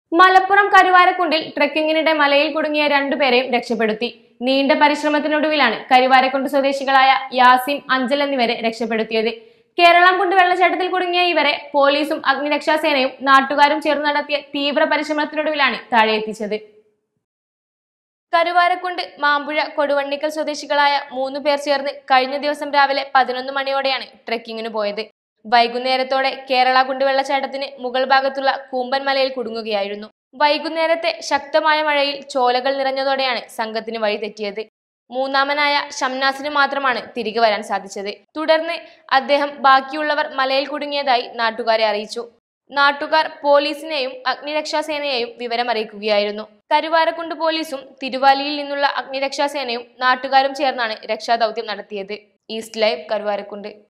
മലപ്പുറം കരുവാരക്കുണ്ടിൽ ട്രെക്കിങ്ങിനിടെ മലയിൽ കുടുങ്ങിയ രണ്ടുപേരെയും രക്ഷപ്പെടുത്തി നീണ്ട പരിശ്രമത്തിനൊടുവിലാണ് കരുവാരക്കുണ്ട് സ്വദേശികളായ യാസിം അഞ്ചൽ എന്നിവരെ രക്ഷപ്പെടുത്തിയത് കേരളംകുണ്ട് വെള്ളച്ചാട്ടത്തിൽ കുടുങ്ങിയ ഇവരെ പോലീസും അഗ്നിരക്ഷാസേനയും നാട്ടുകാരും ചേർന്ന് നടത്തിയ തീവ്ര പരിശ്രമത്തിനൊടുവിലാണ് താഴെ എത്തിച്ചത് കരുവാരക്കുണ്ട് മാമ്പുഴ കൊടുവണ്ണിക്കൽ സ്വദേശികളായ മൂന്ന് പേർ ചേർന്ന് കഴിഞ്ഞ ദിവസം രാവിലെ പതിനൊന്ന് മണിയോടെയാണ് ട്രെക്കിങ്ങിന് പോയത് വൈകുന്നേരത്തോടെ കേരള കുണ്ട് വെള്ളച്ചാട്ടത്തിന് മുകൾ ഭാഗത്തുള്ള കൂമ്പൻ മലയിൽ കുടുങ്ങുകയായിരുന്നു വൈകുന്നേരത്തെ ശക്തമായ മഴയിൽ ചോലകൾ നിറഞ്ഞതോടെയാണ് സംഘത്തിന് വഴി തെറ്റിയത് മൂന്നാമനായ ഷംനാസിന് മാത്രമാണ് തിരികെ വരാൻ സാധിച്ചത് തുടർന്ന് അദ്ദേഹം ബാക്കിയുള്ളവർ മലയിൽ കുടുങ്ങിയതായി നാട്ടുകാരെ അറിയിച്ചു നാട്ടുകാർ പോലീസിനെയും അഗ്നിരക്ഷാസേനയെയും വിവരം അറിയിക്കുകയായിരുന്നു കരുവാരക്കുണ്ട് പോലീസും തിരുവാലിയിൽ നിന്നുള്ള അഗ്നിരക്ഷാസേനയും നാട്ടുകാരും ചേർന്നാണ് രക്ഷാദൗത്യം നടത്തിയത് ഈസ്റ്റ് ലൈവ് കരുവാരക്കുണ്ട്